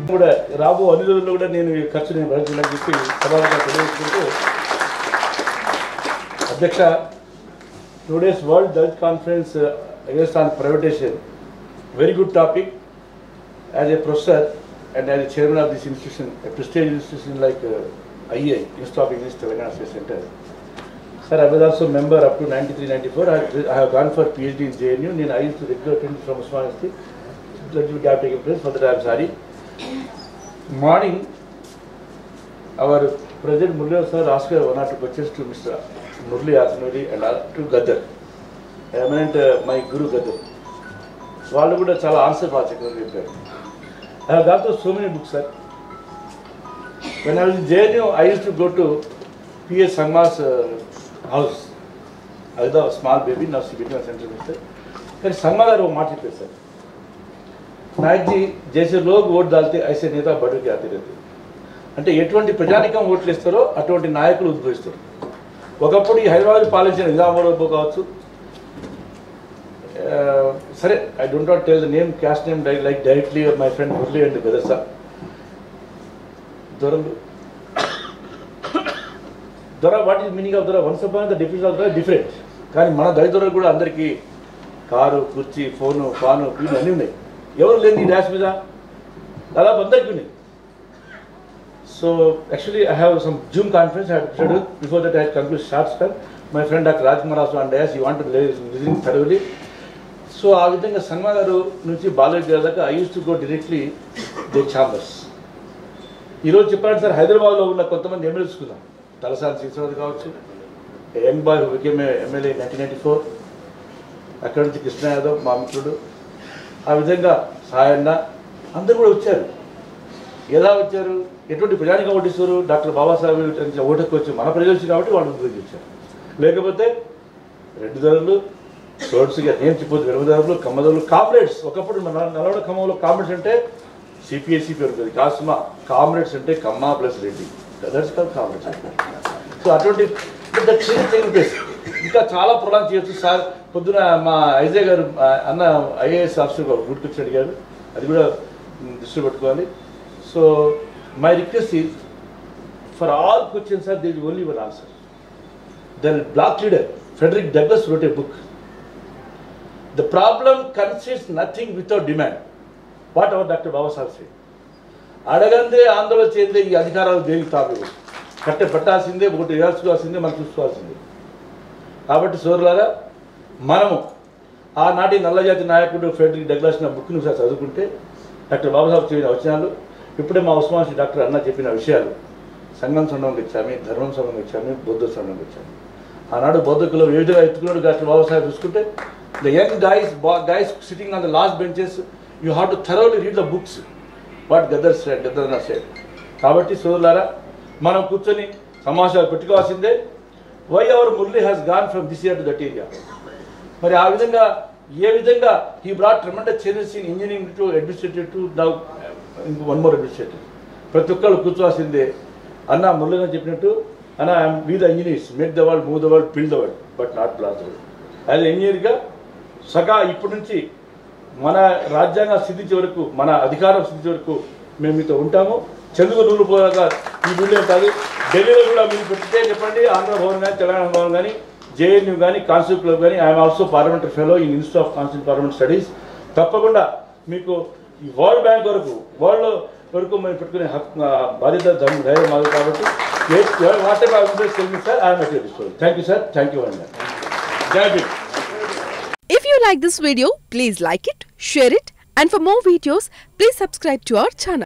కూడా రాబో అన్ని రోజుల్లో కూడా నేను ఈ ఖర్చు నేను భరించాలని చెప్పి సభాగా తెలియజేసుకుంటూ అధ్యక్ష today's world Dalit conference against on privatisation very good topic as a professor and as a chairman of this institution prestige institution like IA institute of English Telangana state centre Sir, I was also member up to 93, 94. I, I have gone for PhD in JNU. Then I used to regular attend from Usman University. That will have taken place. For that I am sorry. Morning, our President Murli sir asked one or two questions to Mr. Murli Asanuri and uh, to Gadar. Eminent uh, my Guru Gadar. వాళ్ళు కూడా చాలా answer బాగా చెప్పారు చెప్పారు I have got so many books sir when I was in JNU I use to go to P S Sangma's house అదిదో small baby నా CBT centre minister కానీ సంగమా గారు ఒక మాట చెప్పారు సార్ నాయక్ జీ జైసే లోగ్ ఓట్ దాల్తే ఐసే నేత బడుకి ఆతే रहते అంటే ఎటువంటి ప్రజానికం ఓట్లు ఇస్తారో అటువంటి నాయకులు ఉద్భవిస్తారు ఒకప్పుడు ఈ హైదరాబాద్ పాలించిన నిజామాబాద్ కావచ్చు ఆ, సరే I don't not tell the name caste name like directly my friend Murali and Gaddar sir దొరలు దొర వాట్ ఈస్ మీనింగ్ ఆఫ్ దొర once upon the difference of దొర డిఫరెంట్ కానీ మన దళితులకు కూడా అందరికీ కారు కుర్చీ ఫోను పాను పీను అన్నీ ఉన్నాయి ఎవరు లేని ఈ డాష్ మీద దాదాపు అందరికీ ఉన్నాయి so actually I have some Zoom conference I schedule before that I conclude short spell my friend doctor Raj Kumar ఆసు and dais you want visiting thoroughly so ఆ విధంగా సన్మా గారు నుంచి బాలయ్య గారి దాకా I use to go directly the chambers ఈరోజు చెప్పాను సార్ హైదరాబాద్లో ఉన్న కొంతమంది ఎమ్మెల్యేస్ కూడా తలసాని శ్రీశ్వరరావు కావచ్చు young boy became MLA nineteen ninety four అక్కడి నుంచి కృష్ణ యాదవ్ మా మిత్రుడు ఆ విధంగా సాయన్న అందరూ కూడా వచ్చారు ఎలా వచ్చారు ఎటువంటి ప్రజానికం ఓటిస్తారు డాక్టర్ బాబాసాహెబ్ ఓటుకు వచ్చి మన ప్రజలు కాబట్టి వాళ్ళు ముందుకు వచ్చారు లేకపోతే రెడ్డి ధరలు రోడ్స్గా నేను చెప్పొద్దు వెలుగుదారులు కమ్మదారులు కామ్రేడ్స్ ఒకప్పుడు మన నలవడ ఖమ్మంలో కామ్రేడ్స్ అంటే సిపిఎస్సి పేరు ఉంటుంది కాసుమా కామ్రేడ్స్ అంటే కమ్మ ప్లస్ రెడ్డి దట్స్ కాదు కామ్రేడ్స్ సో అటువంటి ప్లేస్ ఇంకా చాలా ప్రొలాంగ్ చేయొచ్చు సార్ పొద్దున మా ఐజే గారు ఆ, అన్న ఐఏఎస్ ఆఫీసర్ గుర్తుకొచ్చి అడిగారు అది కూడా మ్, దృష్టిలో పెట్టుకోవాలి so my request is for all questions are there'll only one answer the black leader Frederick Douglass wrote a book The problem consists nothing without demand. What our Dr. Baba Sahib said. అడగందే ఆందోళన చేస్తే ఈ అధికారాలు దేనికి తాపి కట్టె పట్టాల్సిందే ఒకటి వేసుకోవాల్సిందే మనం చూసుకోవాల్సిందే కాబట్టి సోదరులారా మనము ఆనాటి నల్లజాతి నాయకుడు ఫెడరిక్ డగ్లాస్ నా బుక్ను సార్ చదువుకుంటే డాక్టర్ బాబాసాహెబ్ చెప్పిన వచనాలు ఇప్పుడే మా ఉస్మాన్ డాక్టర్ అన్న చెప్పిన విషయాలు సంఘం సంఘం వచ్చామి ధర్మం సంఘం వచ్చామి బౌద్ధ సంఘం వచ్చామి ఆనాడు బౌద్ధకులు ఏ విధంగా ఎత్తుకున్నాడు డాక్టర్ బాబాసాహెబ్ చూసుకుంటే the young guys guys sitting on the last benches you have to thoroughly read the books what Gaddar said Gaddar నా సెడ్ కాబట్టి సోదరులారా మనం కూర్చొని సమాచారం పెట్టుకోవాల్సిందే why our Murali has gone from this year to that area మరి ఆ విధంగా ఏ విధంగా he brought tremendous changes in engineering to administrative to now one more administrative ప్రతి ఒక్కళ్ళు కూర్చోవాల్సిందే అన్న మురళిగా చెప్పినట్టు అన్న we the engineers make the world move the world build the world but not blast the world as ఇంజనీర్గా సగా ఇప్పటి నుంచి మన రాజ్యాంగం సిద్ధించే వరకు మన అధికారం సిద్ధించే వరకు మేము మీతో ఉంటాము చంద్రుకు నూలు పోయాక ఈ బిల్డింగ్ కాదు ఢిల్లీలో కూడా మీరు పెట్టితే చెప్పండి ఆంధ్ర భవన్ కానీ తెలంగాణ భవన్ కానీ జేఎన్యూ కానీ కాన్స్టిట్యూట్ క్లబ్ కానీ I'm also parliamentary fellow in institute of constitute parliament studies తప్పకుండా మీకు ఈ వరల్డ్ బ్యాంక్ వరకు వరల్డ్ వరకు మేము పెట్టుకునే హక్కు ఆ, బాధ్యత ధైర్యం ధైర్యం మాది కాబట్టి what type of interest sir I'm at thank you sir thank you అండి Jai Bhim If you like this video, please like it, share it, and for more videos, please subscribe to our channel.